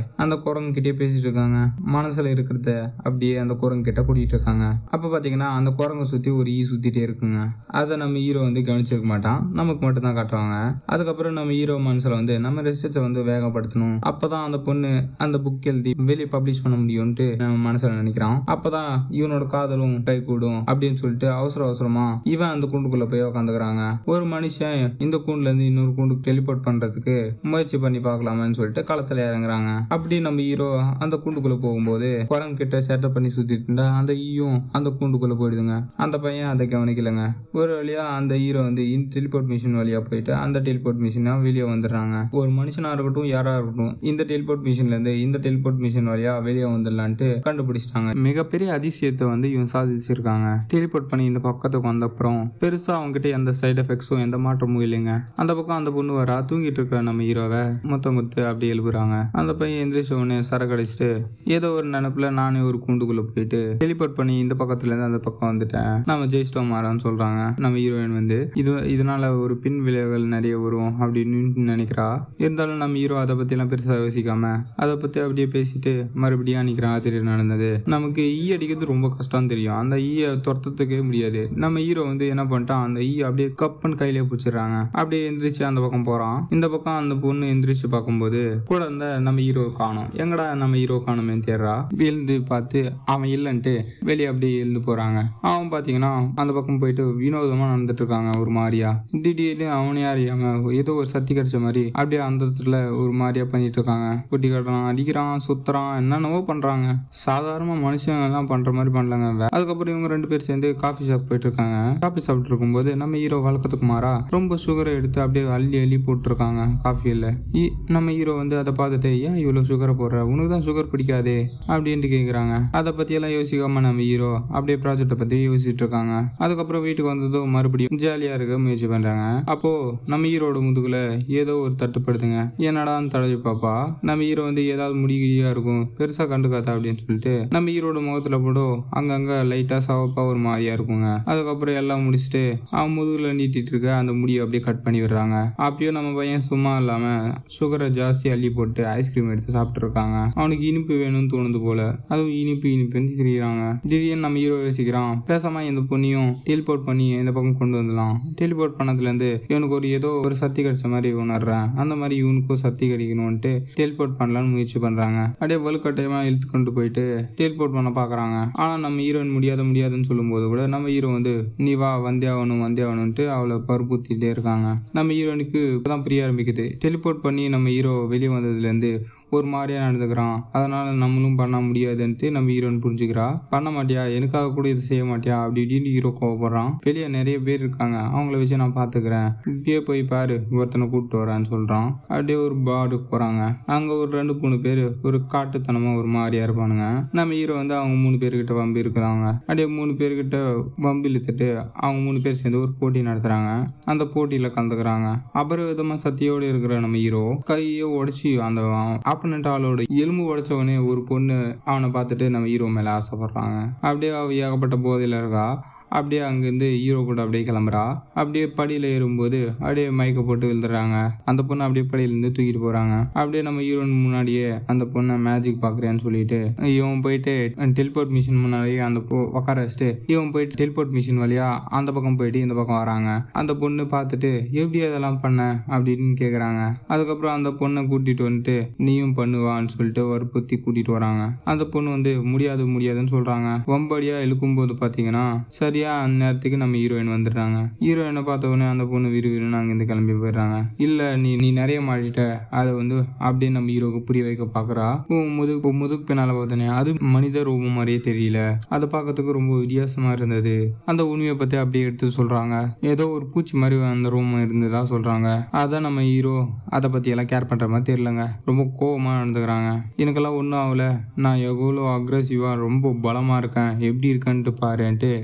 குரங்கு கிட்டே பேசிட்டு இருக்காங்க மனசுல இருக்கிறத அப்படியே அந்த குரங்கு கிட்ட கூட்டிட்டு இருக்காங்க அப்ப பாத்தீங்கன்னா அந்த குரங்கை சுத்தி ஒரு ஈ சுத்திட்டே இருக்குங்க அதை நம்ம ஹீரோ வந்து கவனிச்சிருக்க மாட்டான் நமக்கு மட்டும் தான் காட்டுவாங்க அதுக்கப்புறம் நம்ம ஹீரோ மனசுல வந்து நம்ம ரிசர்ச்சை வந்து வேகப்படுத்தணும் அப்பதான் அந்த பொண்ணு அந்த புக் எழுதி வெளியே பப்ளிஷ் பண்ண முடியும்ட்டு நம்ம மனசுல நினைக்கிறான் அப்பதான் இவனோட காதலும் கை கூடும் அப்படின்னு சொல்லிட்டு அவசர அவசரமா இவன் அந்த கூண்டுக்குள்ள போய் உக்காந்துக்கிறாங்க ஒரு மனுஷன் இந்த கூண்டுல இருந்து இன்னொரு கூண்டுக்கு டெலிபோர்ட் பண்றதுக்கு முயற்சி பண்ணி பார்க்கலாமான்னு சொல்லிட்டு களத்துல இறங்குறாங்க அப்படி நம்ம ஹீரோ அந்த கூண்டுக்குள்ள போகும்போது குரங்கு கிட்ட செட்டப் பண்ணி சுத்திட்டு இருந்தா அந்த ஈயும் அந்த கூண்டுக்குள்ள போயிடுதுங்க அந்த பையன் அதை கவனிக்கலங்க ஒரு வழியா அந்த ஹீரோ வந்து டெலிபோர்ட் மிஷின் வழியா போயிட்டு அந்த டெலிபோர்ட் மிஷினா வெளியே வந்துடுறாங்க ஒரு மனுஷனா இருக்கட்டும் யாரா இருக்கட்டும் இந்த டெலிபோர்ட் மிஷின்ல இருந்து இந்த டெலிபோர்ட் மிஷின் வழியா வெளியே வந்துடலான்ட்டு கண்டுபிடிச்சிட்டாங்க மிகப்பெரிய அதிசயத்தை வந்து இவன் சாதிச்சிருக்காங்க டெலிபோர்ட் பண்ணி இந்த பக்கத்துக்கு வந்த அப்புறம் பெருசா அவங்க கிட்ட எந்த சைடு எஃபெக்ட்ஸும் எந்த மாற்றமும் இல்லைங்க அந்த பக்கம் அந்த பொண்ணு வரா தூங்கிட்டு இருக்கிற நம்ம ஹீரோவை மொத்தம் குத்து அப்படி எழுப்புறாங்க அந்த பையன் எந்திரிச்ச உடனே சரக்கு அடிச்சுட்டு ஏதோ ஒரு நினைப்புல நானே ஒரு கூண்டுக்குள்ள போயிட்டு டெலிபோர்ட் பண்ணி இந்த பக்கத்துல இருந்து அந்த பக்கம் வந்துட்டேன் நம்ம ஜெயிச்சிட்டோம் மாறான்னு சொல்றாங்க நம்ம ஹீரோயின் வந்து இது இதனால ஒரு பின் விளைவுகள் நிறைய வரும் அப்படின்னு நினைக்கிறா இருந்தாலும் நம்ம ஹீரோ அதை பத்தி எல்லாம் பெருசா யோசிக்காம அதை பத்தி அப்படியே பேசிட்டு மறுபடியும் அன்னைக்கு ராத்திரி நடந்தது நமக்கு ஈ அடிக்கிறது ரொம்ப கஷ்டம் தெரியும் அந்த ஈயை துரத்துறதுக்கே முடியாது நம்ம ஹீரோ வந்து என்ன பண்ணிட்டான் அந்த ஈ அப்படியே கப்புன்னு கையிலே பிடிச்சிடுறாங்க அப்படியே எந்திரிச்சு அந்த பக்கம் போறான் இந்த பக்கம் அந்த பொண்ணு எந்திரிச்சு பார்க்கும்போது கூட இருந்த நம்ம ஹீரோ காணும் எங்கடா நம்ம ஹீரோ காணுமே தேடுறா எழுந்து பார்த்து அவன் இல்லைன்ட்டு வெளியே அப்படியே எழுந்து போறாங்க அவன் பாத்தீங்கன்னா அந்த பக்கம் போயிட்டு வினோதமா நடந்துட்டு இருக்காங்க ஒரு மாதிரியா திடீர்னு அவனே அறியாம ஏதோ ஒரு சக்தி கிடைச்ச மாதிரி அப்படியே அந்த இடத்துல ஒரு மாதிரியா பண்ணிட்டு இருக்காங்க குட்டி கட்டுறான் அடிக்கிறான் சுத்துறான் என்னென்னவோ பண்றாங்க சாதாரண மனுஷங்க எல்லாம் பண்ற மாதிரி பண்ணலங்க வே- அதுக்கப்புறம் இவங்க ரெண்டு பேர் சேர்ந்து காஃபி ஷாப் போயிட்டு இருக்காங்க காஃபி சாப்பிட்டு இருக்கும்போது நம்ம ஹீரோ வழக்கத்துக்கு மாறா ரொம்ப சுகரை எடுத்து அப்படியே அள்ளி அள்ளி போட்டிருக்காங்க காஃபியில் நம்ம ஹீரோ வந்து அதை பார்த்துட்டு ஏன் இவ்வளோ சுகரை போடுற உனக்கு தான் சுகர் பிடிக்காதே அப்படின்ட்டு கேட்குறாங்க அதை பற்றியெல்லாம் யோசிக்காம நம்ம ஹீரோ அப்படியே ப்ராஜெக்டை பற்றி யோசிச்சுட்டு இருக்காங்க அதுக்கப்புறம் வீட்டுக்கு வந்ததும் மறுபடியும் ஜாலியாக இருக்க முயற்சி பண்ணுறாங்க அப்போ நம்ம ஹீரோட முதுகுல ஏதோ ஒரு தட்டுப்படுதுங்க என்னடான்னு தடவி பாப்பா நம்ம ஹீரோ வந்து ஏதாவது முடிகிடியா இருக்கும் பெருசாக கண்டுக்காத அப்படின்னு சொல்லிட்டு நம்ம ஹீரோட முகத்துல போடும் அங்கங்க லைட்டாக சவப்பா ஒரு மாதிரியா இருக்குங்க அதுக்கப்புறம் எல்லாம் முடிச்சுட்டு அவன் முதுகுல நீட்டிட்டு இருக்க அந்த முடியை அப்படியே கட் பண்ணி விடுறாங்க அப்பயும் நம்ம பையன் சும்மா இல்லாம சுகரை ஜாஸ்தி அள்ளி போட்டு ஐஸ்கிரீம் எடுத்து சாப்பிட்டு இருக்காங்க அவனுக்கு இனிப்பு வேணும்னு தோணுது போல அதுவும் இனிப்பு இனிப்புன்னு திரியிறாங்க திடீர்னு நம்ம ஹீரோ யோசிக்கிறான் பேசாம இந்த பொண்ணையும் டெலிபோர்ட் பண்ணி இந்த பக்கம் கொண்டு வந்துடலாம் டெலிபோர்ட் பண்ணதுல இருந்து இவனுக்கு ஒரு ஏதோ ஒரு சக்தி கிடைச்ச மாதிரி உணர்றேன் அந்த மாதிரி இவனுக்கும் சக்தி கிடைக்கணும்ட்டு டெலிபோர்ட் பண்ணலாம்னு முயற்சி பண்றாங்க அப்படியே வலுக்கட்டாயமா இழுத்து கொண்டு போயிட்டு டெலிபோர்ட் பண்ண பாக்குறாங்க ஆனா நம்ம ஹீரோயின் முடியாத முடியாதுன்னு சொல்லும்போது கூட நம்ம ஹீரோ வந்து நீ வா வந்தே ஆகணும் வந்தே ஆகணும்ட்டு அவளை பருப்புத்திட்டே இருக்காங்க நம்ம ஹீரோனுக்கு இப்பதான் பிரிய ஆரம்பிக்குது டெலிபோர்ட் பண்ணி நம்ம ஹீரோ வெளியே வந்ததுல இருந்து ஒரு மாதிரியா நடந்துக்கிறான் அதனால நம்மளும் பண்ண முடியாதுன்ட்டு நம்ம ஹீரோயின் புரிஞ்சுக்கிறா பண்ண மாட்டியா எனக்காக கூட இது செய்ய மாட்டியா அப்படி இப்படின்னு ஹீரோ கோவப்படுறான் வெளியே நிறைய பேர் இருக்காங்க அவங்கள வச்சு நான் பாத்துக்கிறேன் இப்படியே போய் பாரு ஒருத்தனை கூப்பிட்டு வரான்னு சொல்றான் அப்படியே ஒரு பாருக்கு போறாங்க அங்க ஒரு ரெண்டு மூணு பேர் ஒரு காட்டுத்தனமா ஒரு மாதிரியா இருப்பானுங்க நம்ம ஹீரோ வந்து அவங்க மூணு பேர்கிட்ட வம்பு இருக்கிறாங்க அப்படியே மூணு பேர்கிட்ட வம்பு இழுத்துட்டு அவங்க மூணு பேர் சேர்ந்து ஒரு போட்டி நடத்துறாங்க அந்த போட்டியில கலந்துக்கிறாங்க அபரிவிதமா சக்தியோட இருக்கிற நம்ம ஹீரோ கையை உடைச்சி அந்த ஆப்பனண்ட் ஆளோட எலும்பு உடைச்சவனே ஒரு பொண்ணு அவனை பார்த்துட்டு நம்ம ஹீரோ மேல ஆசைப்படுறாங்க அப்படியே அவ ஏகப்பட்ட போதையில இருக்கா அப்படியே அங்கேருந்து ஹீரோ கூட அப்படியே கிளம்புறா அப்படியே படியில் ஏறும்போது அப்படியே மயக்க போட்டு விழுந்துடுறாங்க அந்த பொண்ணை அப்படியே படியிலேருந்து தூக்கிட்டு போகிறாங்க அப்படியே நம்ம ஹீரோயின் முன்னாடியே அந்த பொண்ணை மேஜிக் பார்க்குறேன்னு சொல்லிட்டு இவன் போயிட்டு டெலிபோர்ட் மிஷின் முன்னாடியே அந்த பொ உட்கார வச்சுட்டு இவன் போயிட்டு டெலிபோர்ட் மிஷின் வழியா அந்த பக்கம் போயிட்டு இந்த பக்கம் வராங்க அந்த பொண்ணு பார்த்துட்டு எப்படி அதெல்லாம் பண்ண அப்படின்னு கேட்குறாங்க அதுக்கப்புறம் அந்த பொண்ணை கூட்டிட்டு வந்துட்டு நீயும் பண்ணுவான்னு சொல்லிட்டு ஒரு புத்தி கூட்டிட்டு வராங்க அந்த பொண்ணு வந்து முடியாது முடியாதுன்னு சொல்றாங்க வம்படியா இழுக்கும்போது பார்த்தீங்கன்னா சரியா அந்நேரத்துக்கு நம்ம ஹீரோயின் வந்துடுறாங்க ஹீரோயினை பார்த்த உடனே அந்த பொண்ணு விறுவிறுன்னு அங்கேருந்து கிளம்பி போயிடுறாங்க இல்ல நீ நீ நிறைய மாட்டிட்ட அதை வந்து அப்படியே நம்ம ஹீரோக்கு புரிய வைக்க பாக்குறா உன் முதுகு உன் முதுகு பின்னால பார்த்தனே அது மனித ரூபம் மாதிரியே தெரியல அதை பார்க்கறதுக்கு ரொம்ப வித்தியாசமா இருந்தது அந்த உண்மையை பத்தி அப்படியே எடுத்து சொல்றாங்க ஏதோ ஒரு பூச்சி மாதிரி அந்த ரூம் இருந்ததா சொல்றாங்க அதான் நம்ம ஹீரோ அதை பத்தி எல்லாம் கேர் பண்ற மாதிரி தெரியலங்க ரொம்ப கோவமா நடந்துக்கிறாங்க எனக்கெல்லாம் ஒன்றும் ஆகல நான் எவ்வளோ அக்ரெசிவா ரொம்ப பலமா இருக்கேன் எப்படி இருக்கேன்ட்டு பாருன்ட்டு கதை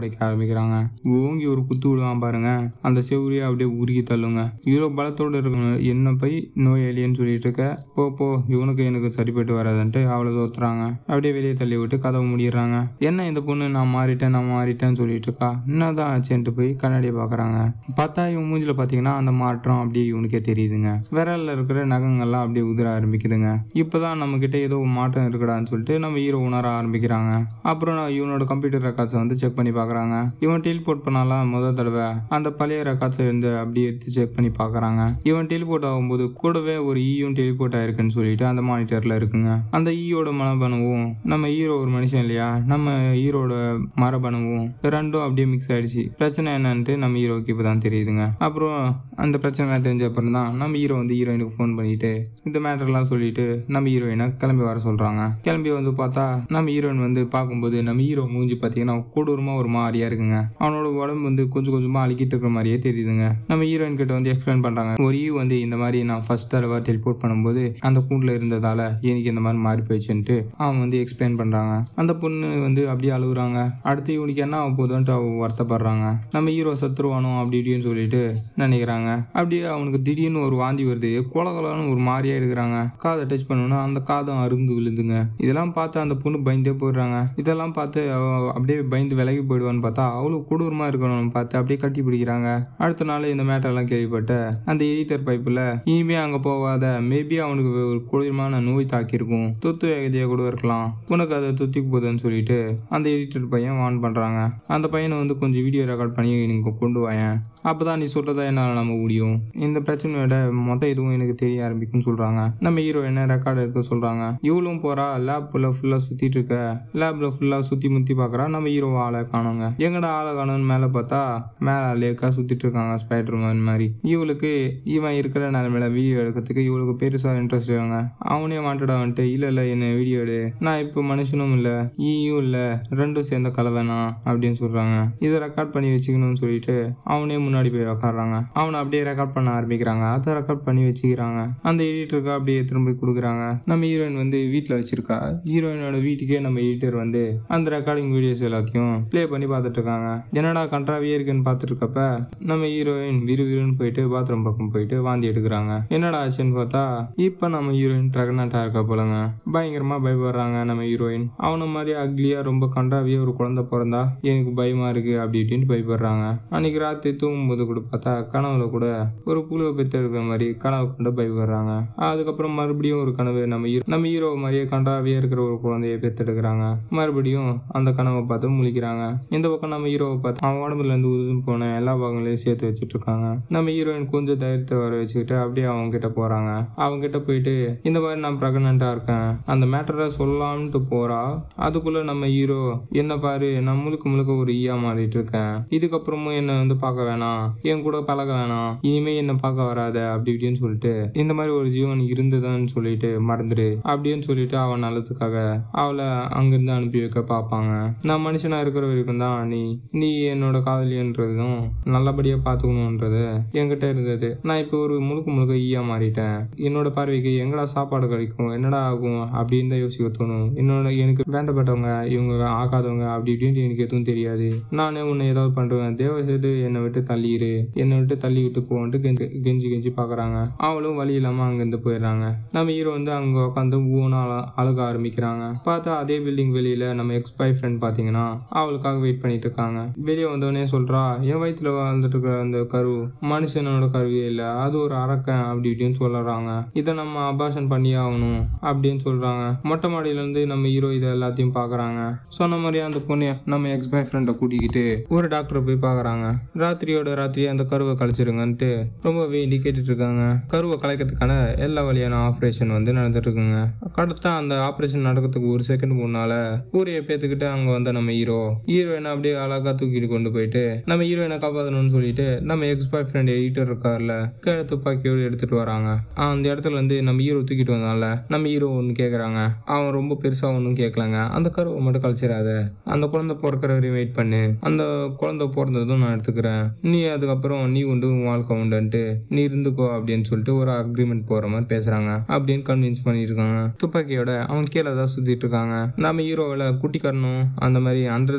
உடைக்க ஆரம்பிக்கிறாங்க ஓங்கி ஒரு குத்து விடுவான் பாருங்க அந்த செவ்வரியை அப்படியே உருகி தள்ளுங்க ஹீரோ பலத்தோட இருக்கணும் என்ன போய் நோயாளின்னு சொல்லிட்டு இருக்க போ போ இவனுக்கு எனக்கு சரிப்பட்டு வராதுன்ட்டு அவளை தோத்துறாங்க அப்படியே வெளியே தள்ளி விட்டு கதவை முடிடுறாங்க என்ன இந்த பொண்ணு நான் மாறிட்டேன் நான் மாறிட்டேன்னு சொல்லிட்டு இருக்கா என்னதான் ஆச்சுன்ட்டு போய் கண்ணாடியை பாக்குறாங்க பார்த்தா இவன் மூஞ்சில பாத்தீங்கன்னா அந்த மாற்றம் அப்படியே இவனுக்கே தெரியுதுங்க விரல்ல இருக்கிற நகங்கள்லாம் அப்படியே உதிர ஆரம்பிக்குதுங்க இப்பதான் நம்ம கிட்ட ஏதோ மாற்றம் இருக்குடான்னு சொல்லிட்டு நம்ம ஹீரோ உணர ஆரம்பிக்கிறாங்க அப்புறம் நான் இவனோட கம்ப்யூட்டர் ரெக்கார்ட்ஸை வந்து செக் பண்ணி பார்க்குறாங்க இவன் டெலிபோர்ட் பண்ணாலாம் முதல் தடவை அந்த பழைய ரெக்கார்ட்ஸை இருந்து அப்படியே எடுத்து செக் பண்ணி பார்க்குறாங்க இவன் டெலிபோர்ட் ஆகும்போது கூடவே ஒரு ஈயும் டெலிபோர்ட் ஆயிருக்குன்னு சொல்லிட்டு அந்த மானிட்டரில் இருக்குங்க அந்த ஈயோட மரபணுவும் நம்ம ஹீரோ ஒரு மனுஷன் இல்லையா நம்ம ஹீரோட மரபணுவும் ரெண்டும் அப்படியே மிக்ஸ் ஆயிடுச்சு பிரச்சனை என்னன்ட்டு நம்ம ஹீரோக்கு இப்போ தான் தெரியுதுங்க அப்புறம் அந்த பிரச்சனை தெரிஞ்ச அப்புறம் தான் நம்ம ஹீரோ வந்து ஹீரோயினுக்கு ஃபோன் பண்ணிட்டு இந்த மேட்டர்லாம் சொல்லிட்டு நம்ம ஹீரோயினை கிளம்பி வர சொல்றாங்க கிளம்பி வந்து பார்த்தா நம்ம ஹீரோயின் வந்து பார்க்கும்போது நம்ம ஹீரோ மூஞ்சி பார்த்தீங்கன்னா கொடூரமா ஒரு மாதிரியா இருக்குங்க அவனோட உடம்பு வந்து கொஞ்சம் கொஞ்சமா அழுக்கிட்டு இருக்கிற மாதிரியே தெரியுதுங்க நம்ம ஹீரோயின் கிட்ட வந்து எக்ஸ்பிளைன் பண்றாங்க ஒரு ஈ வந்து இந்த மாதிரி நான் ஃபர்ஸ்ட் தடவை டெலிபோர்ட் பண்ணும்போது அந்த கூண்டில் இருந்ததால எனக்கு இந்த மாதிரி மாறி போயிடுச்சுன்ட்டு அவன் வந்து எக்ஸ்பிளைன் பண்றாங்க அந்த பொண்ணு வந்து அப்படியே அழுகுறாங்க அடுத்து இவனுக்கு என்ன ஆக போதுன்ட்டு அவ வருத்தப்படுறாங்க நம்ம ஹீரோ சத்துருவானோ அப்படி இப்படின்னு சொல்லிட்டு நினைக்கிறாங்க அப்படியே அவனுக்கு திடீர்னு ஒரு வாந்தி வருது கொலகலன்னு ஒரு மாதிரியா எடுக்கிறாங்க காதை டச் பண்ணோன்னா அந்த காதம் அருந்து விழுதுங்க இதெல்லாம் பார்த்து அந்த பொண்ணு பயந்தே போயிடுறாங்க இதெல்லாம் பார்த்து அவ அப்படியே பயந்து விலகி போயிடுவான்னு பார்த்தா அவ்வளோ கொடூரமா இருக்கணும்னு பார்த்து அப்படியே கட்டி பிடிக்கிறாங்க அடுத்த நாள் இந்த மேட்டர்லாம் கேள்விப்பட்ட அந்த எடிட்டர் பைப்பில் இனிமே அங்கே போகாத மேபி அவனுக்கு ஒரு கொடூரமான நோய் தாக்கியிருக்கும் தொத்து வேகதியாக கூட இருக்கலாம் உனக்கு அதை தொத்திக்கு போகுதுன்னு சொல்லிட்டு அந்த எடிட்டர் பையன் வான் பண்ணுறாங்க அந்த பையனை வந்து கொஞ்சம் வீடியோ ரெக்கார்ட் பண்ணி நீங்கள் கொண்டு வாயேன் அப்பதான் நீ சொல்றதா என்னால் நம்ப முடியும் இந்த பிரச்சனையோட மொத்த இதுவும் எனக்கு தெரிய ஆரம்பிக்கும்னு சொல்றாங்க நம்ம ஹீரோ என்ன ரெக்கார்டு எடுக்க சொல்றாங்க இவளும் போறா லேப்ல ஃபுல்லா சுத்திட்டு இருக்க லேப்ல ஃபுல்லா சுத்தி முத்தி பாக்குறா நம்ம ஹீரோ ஆளை காணுங்க எங்கடா ஆளை காணும்னு மேல பார்த்தா மேல லேக்கா சுத்திட்டு இருக்காங்க ஸ்பைடர் மேன் மாதிரி இவளுக்கு இவன் இருக்கிற நிலைமையில வீடியோ எடுக்கிறதுக்கு இவளுக்கு பெருசா இன்ட்ரெஸ்ட் இருக்காங்க அவனே வாண்டடா வந்துட்டு இல்ல இல்ல என்ன வீடியோ எடு நான் இப்போ மனுஷனும் இல்ல ஈயும் இல்ல ரெண்டும் சேர்ந்த கலவைனா அப்படின்னு சொல்றாங்க இதை ரெக்கார்ட் பண்ணி வச்சுக்கணும்னு சொல்லிட்டு அவனே முன்னாடி போய் உக்காடுறாங்க அவனை அப்படியே ரெக்கார்ட் பண்ண ஆரம்பிக்கிறாங்க அதை ரெக்கார்ட் பண்ணி வச்சுக்கிறாங்க அந்த எடிட்டருக்கு அப்படியே திரும்ப கொடுக்குறாங்க நம்ம ஹீரோயின் வந்து வீட்டில் வச்சிருக்கா ஹீரோயினோட வீட்டுக்கே நம்ம எடிட்டர் வந்து அந்த ரெக்கார்டிங் வீடியோஸ் எல்லாத்தையும் ப்ளே பண்ணி பார்த்துட்டு இருக்காங்க என்னடா கன்றாவியே இருக்குன்னு பார்த்துட்டு இருக்கப்ப நம்ம ஹீரோயின் விறுவிறுன்னு போயிட்டு பாத்ரூம் பக்கம் போயிட்டு வாந்தி எடுக்கிறாங்க என்னடா ஆச்சுன்னு பார்த்தா இப்போ நம்ம ஹீரோயின் ப்ரெக்னெண்ட்டாக இருக்கா போலங்க பயங்கரமா பயப்படுறாங்க நம்ம ஹீரோயின் அவன மாதிரி அக்லியா ரொம்ப கன்றாவியே ஒரு குழந்தை பிறந்தா எனக்கு பயமா இருக்கு அப்படி இப்படின்னு பயப்படுறாங்க அன்னைக்கு ராத்திரி தூங்கும்போது கூட பார்த்தா கனவுல கூட ஒரு புழுவை பெற்று இருக்கிற மாதிரி கனவு கண்டு பயப்படுறாங்க அதுக்கப்புறம் மறுபடியும் ஒரு கனவு நம்ம ஹீரோ நம்ம ஹீரோ மாதிரியே கண்டாவியே இருக்கிற ஒரு குழந்தைய பெற்றெடுக்கிறாங்க மறுபடியும் அந்த கனவை பார்த்து முழிக்கிறாங்க இந்த பக்கம் நம்ம ஹீரோவை பார்த்து அவன் உடம்புல இருந்து உதுன்னு போன எல்லா பாகங்களையும் சேர்த்து வச்சுட்டு இருக்காங்க நம்ம ஹீரோயின் கொஞ்சம் தைரியத்தை வர வச்சுக்கிட்டு அப்படியே அவங்க கிட்ட போறாங்க அவங்க கிட்ட போயிட்டு இந்த மாதிரி நான் பிரெக்னண்டா இருக்கேன் அந்த மேட்டரை சொல்லலாம்ட்டு போறா அதுக்குள்ள நம்ம ஹீரோ என்ன பாரு நான் முழுக்க முழுக்க ஒரு ஈயா மாறிட்டு இருக்கேன் இதுக்கப்புறமும் என்ன வந்து பார்க்க வேணாம் என் கூட பழக வேணாம் இனிமே என்ன பார்க்க வராத அப்படி இப்படின்னு சொல்லிட்டு இந்த மாதிரி ஒரு ஜீவன் இருந்ததுன்னு சொல்லிட்டு மறந்துடு அப்படின்னு சொல்லிட்டு அவன் நல்லதுக்காக அவளை அங்கிருந்து அனுப்பி வைக்க பார்ப்பாங்க நான் மனுஷனா இருக்கிற வரைக்கும் தான் நீ நீ என்னோட காதலின்றதும் நல்லபடியா பாத்துக்கணும்ன்றது என்கிட்ட இருந்தது நான் இப்போ ஒரு முழுக்க முழுக்க ஈயா மாறிட்டேன் என்னோட பார்வைக்கு எங்கடா சாப்பாடு கிடைக்கும் என்னடா ஆகும் அப்படின்னு தான் யோசிக்க தோணும் என்னோட எனக்கு வேண்டப்பட்டவங்க இவங்க ஆகாதவங்க அப்படி இப்படின்ட்டு எனக்கு எதுவும் தெரியாது நானே உன்னை ஏதாவது பண்றேன் தேவ செய்து என்னை விட்டு தள்ளிடு என்னை விட்டு தள்ளி விட்டு போன்ட்டு கெஞ்சி கெஞ்சி கெஞ்சி பாக்குறாங்க அவளும் வழி இல்லாம அங்கிருந்து போயிடுறாங்க நம்ம ஹீரோ வந்து அங்க உட்காந்து ஊனா அழுக ஆரம்பிக்கிறாங்க பார்த்தா அதே பில்டிங் வெளியில நம்ம எக்ஸ் பாய் ஃப்ரெண்ட் பாத்தீங்கன்னா அவளுக்காக வெயிட் பண்ணிட்டு இருக்காங்க வெளியே வந்தோடனே சொல்றா என் வயிற்றுல வாழ்ந்துட்டு இருக்கிற அந்த கரு மனுஷனோட கருவே இல்ல அது ஒரு அரக்கன் அப்படி இப்படின்னு சொல்லுறாங்க இதை நம்ம அபாஷன் பண்ணியே ஆகணும் அப்படின்னு சொல்றாங்க மொட்டை மாடியில இருந்து நம்ம ஹீரோ இதை எல்லாத்தையும் பாக்குறாங்க சொன்ன மாதிரியே அந்த பொண்ணு நம்ம எக்ஸ் பாய் ஃப்ரெண்டை கூட்டிக்கிட்டு ஒரு டாக்டரை போய் பாக்குறாங்க ராத்திரியோட ராத்திரி அந்த கருவை கழிச்சிருங்கன்ட்டு ரொம்ப வேண்டி கேட்டுட்டு இருக்காங்க கருவை கலைக்கிறதுக்கான எல்லா வழியான ஆப்ரேஷன் வந்து நடந்துட்டு இருக்குங்க கரெக்டா அந்த ஆப்ரேஷன் நடக்கிறதுக்கு ஒரு செகண்ட் முன்னால ஊரைய பேத்துக்கிட்டு அங்க வந்த நம்ம ஹீரோ ஹீரோயினை அப்படியே அழகா தூக்கிட்டு கொண்டு போயிட்டு நம்ம ஹீரோயினை காப்பாற்றணும்னு சொல்லிட்டு நம்ம எக்ஸ் பாய் ஃப்ரெண்ட் எடிட்டர் இருக்கார்ல கீழே துப்பாக்கியோடு எடுத்துட்டு வராங்க அந்த இடத்துல இருந்து நம்ம ஹீரோ தூக்கிட்டு வந்தால நம்ம ஹீரோ ஒன்று கேட்குறாங்க அவன் ரொம்ப பெருசா ஒன்றும் கேட்கலாங்க அந்த கருவை மட்டும் கழிச்சிடாத அந்த குழந்தை பிறக்கிற வரையும் வெயிட் பண்ணு அந்த குழந்தை பிறந்ததும் நான் எடுத்துக்கிறேன் நீ அதுக்கப்புறம் நீ உண்டு உன் வாழ்க்கை உண்டுன்ட்டு நீ இருந்துக்கோ அப்படின்னு சொல்லிட்டு ஒரு அக்ரிமெண்ட் போற மாதிரி பேசுறாங்க அப்படின்னு கன்வின்ஸ் பண்ணிருக்காங்க துப்பாக்கியோட அவன் கீழே தான் சுத்திட்டு இருக்காங்க நம்ம ஹீரோவில் குட்டிக்கரணும் அந்த மாதிரி அந்த இடத்துல பறக்க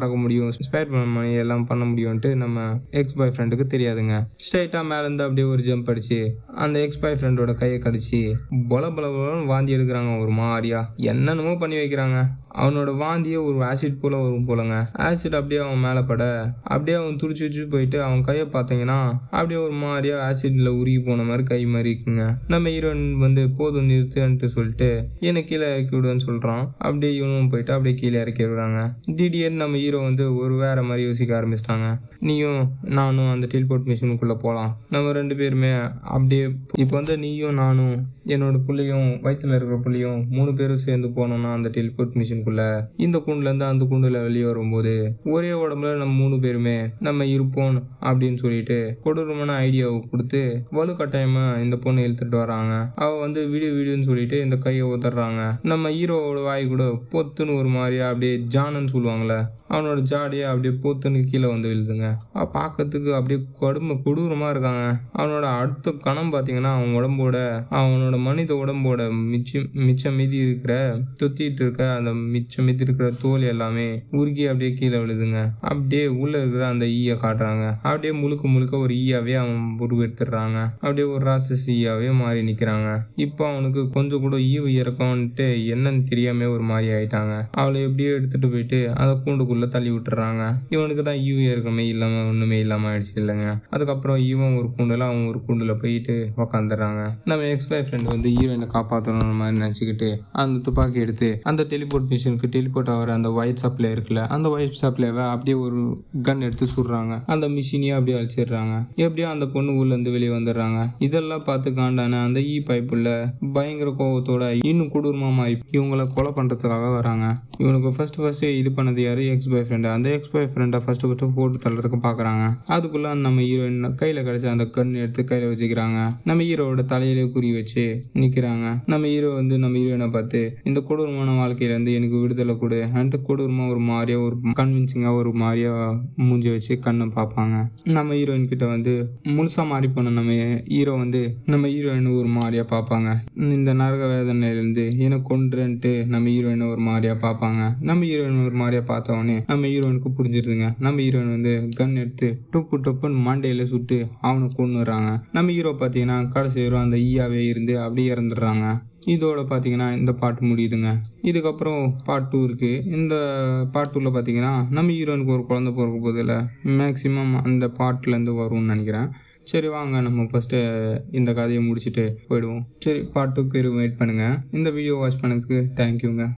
பறக்க முடியும் ஸ்பைடர்மேன் மணி எல்லாம் பண்ண முடியும்ட்டு நம்ம எக்ஸ் பாய் ஃப்ரெண்டுக்கு தெரியாதுங்க ஸ்ட்ரைட்டாக மேலேருந்து அப்படியே ஒரு ஜம்ப் அடிச்சு அந்த எக்ஸ் பாய் ஃப்ரெண்டோட கையை கடிச்சு பொல பொல பொலன்னு வாந்தி எடுக்கிறாங்க ஒரு மாதிரியா என்னென்னமோ பண்ணி வைக்கிறாங்க அவனோட வாந்தியே ஒரு ஆசிட் போல வரும் போலங்க ஆசிட் அப்படியே அவன் மேலே பட அப்படியே அவன் துடிச்சு வச்சு போயிட்டு அவன் கையை பார்த்தீங்கன்னா அப்படியே ஒரு மாதிரியா ஆசிட்ல உருகி போன மாதிரி கை மாதிரி இருக்குங்க நம்ம ஹீரோயின் வந்து போதும் நிறுத்துன்ட்டு சொல்லிட்டு என்னை கீழே இறக்கி விடுன்னு சொல்றான் அப்படியே இவனும் போயிட்டு அப்படியே கீழே இறக்கி விடுறாங்க திடீர்னு நம்ம ஹீரோ வந்து ஒரு வேற மாதிரி யோசிக்க ஆரம்பிச்சிட்டாங்க நீயும் நானும் அந்த டெலிபோர்ட் மிஷினுக்குள்ள போகலாம் நம்ம ரெண்டு பேருமே அப்படியே இப்போ வந்து நீயும் நானும் என்னோட புள்ளையும் வயிற்றுல இருக்கிற புள்ளையும் மூணு பேரும் சேர்ந்து போனோம்னா அந்த டெலிபோர்ட் மிஷினுக்குள்ள இந்த கூண்டுல இருந்து அந்த கூண்டுல வெளியே வரும்போது ஒரே உடம்புல நம்ம மூணு பேருமே நம்ம இருப்போம் அப்படின்னு சொல்லிட்டு கொடூரமான ஐடியாவை கொடுத்து வலு கட்டாயமா இந்த பொண்ணு இழுத்துட்டு வராங்க அவ வந்து விடு விடுன்னு சொல்லிட்டு இந்த கையை ஊத்துறாங்க நம்ம ஹீரோவோட வாய் கூட பொத்துன்னு ஒரு மாதிரியா அப்படியே ஜானன்னு சொல்லுவாங்கல்ல அவனோட ஜாடியா அப்படியே பொத்துன்னு கீழே வந்து விழுதுங்க அவ பார்க்கறதுக்கு அப்படியே கடுமை கொடூரமா இருக்காங்க அவனோட அடுத்த கணம் பார்த்தீங்கன்னா அவன் உடம்போட அவனோட மனித உடம்போட மிச்சம் மிச்சம் மீதி இருக்கிற தொத்திட்டு இருக்க அந்த மிச்சம் மீதி இருக்கிற தோல் எல்லாமே உருகி அப்படியே கீழே விழுதுங்க அப்படியே உள்ள இருக்கிற அந்த ஈய காட்டுறாங்க அப்படியே முழுக்க முழுக்க ஒரு ஈயாவே அவன் உருவெடுத்துடுறாங்க அப்படியே ஒரு ராட்சஸ் ஈயாவே மாறி நிக்கிறாங்க இப்போ அவனுக்கு கொஞ்சம் கூட ஈவு இறக்கம்ன்ட்டு என்னன்னு தெரியாம ஒரு மாதிரி ஆயிட்டாங்க அவளை எப்படியோ எடுத்துட்டு போயிட்டு அந்த கூண்டுக்குள்ள தள்ளி விட்டுறாங்க இவனுக்கு தான் ஈவு இறக்கமே இல்லாம ஒண்ணுமே இல்லாம ஆயிடுச்சு இல்லைங்க அதுக்கப்புறம் இவன் ஒரு கூண்டுல அவன் ஒரு கூண்டுல போயிட்டு உக்காந்துடுறாங்க நம்ம எக்ஸ் பாய் ஃப்ரெண்ட் வந்து ஹீரோயினை காப்பாற்றணும் மாதிரி நினச்சிக்கிட்டு அந்த துப்பாக்கி எடுத்து அந்த டெலிபோர்ட் மிஷினுக்கு டெலிபோர்ட் ஆகிற அந்த ஒயிட் சப்ளை இருக்குல்ல அந்த ஒயிட் சப்ளைவை அப்படியே ஒரு கன் எடுத்து சுடுறாங்க அந்த மிஷினையும் அப்படியே அழிச்சிடுறாங்க எப்படியோ அந்த பொண்ணு உள்ள இருந்து வெளியே வந்துடுறாங்க இதெல்லாம் பார்த்து காண்டான அந்த ஈ பைப்புல பயங்கர கோவத்தோட இன்னும் கொடூரமா மாறி இவங்கள கொலை பண்றதுக்காக வராங்க இவனுக்கு ஃபர்ஸ்ட் ஃபர்ஸ்ட் இது பண்ணது யாரு எக்ஸ் பாய் ஃப்ரெண்ட் அந்த எக்ஸ் பாய் ஃப்ரெண்டை ஃபர்ஸ்ட் ஃபர்ஸ்ட் போட்டு தள்ளுறதுக்கு பாக்குறாங்க அதுக்குள்ள நம்ம ஹீரோயின் கையில கிடைச்ச அந்த கன் எடுத்து கையில வச்சுக்கிறாங்க நம்ம ஹீரோவோட தலையிலே குறி வச்சு நிக்கிறாங்க நம்ம ஹீரோ வந்து நம்ம ஹீரோயினை பார்த்து இந்த கொடூரமான வாழ்க்கையில இருந்து எனக்கு விடுதலை கொடு அன்ட்டு கொடூரமா ஒரு மாதிரியா ஒரு கன்வின்சிங்கா ஒரு மாதிரியா மூஞ்சி வச்சு கண்ணை பார்ப்பாங்க நம்ம ஹீரோயின் கிட்ட வந்து முழுசா மாறி போன நம்ம ஹீரோ வந்து நம்ம ஹீரோயின் ஒரு மாதிரியா பார்ப்பாங்க இந்த நரக வேதனையிலிருந்து எனக்கு கொண்டுன்ட்டு நம்ம ஹீரோயின் ஒரு மாதிரியா பார்ப்பாங்க நம்ம ஹீரோயின் ஒரு மாதிரியா பார்த்த உடனே நம்ம ஹீரோயினுக்கு புரிஞ்சிருதுங்க நம்ம ஹீரோயின் வந்து கன் எடுத்து டொப்பு டொப்புன்னு மண்டையில சுட்டு அவனை கொண்டுறாங்க நம்ம ஹீரோ பார்த்தீங்கன்னா கடைசி வரும் அந்த ஈயாவே இருந்து அப்படியே இறந்துடுறாங்க இதோட பார்த்தீங்கன்னா இந்த பாட்டு முடியுதுங்க இதுக்கப்புறம் பார்ட் டூ இருக்குது இந்த பார்ட் டூவில் பார்த்தீங்கன்னா நம்ம ஹீரோனுக்கு ஒரு குழந்தை பிறக்க போதில் மேக்ஸிமம் அந்த பாட்டுலேருந்து வரும்னு நினைக்கிறேன் சரி வாங்க நம்ம ஃபஸ்ட்டு இந்த கதையை முடிச்சுட்டு போயிடுவோம் சரி பார்ட் டூக்கு வெயிட் பண்ணுங்கள் இந்த வீடியோ வாட்ச் பண்ணதுக்கு தேங்க்யூங்க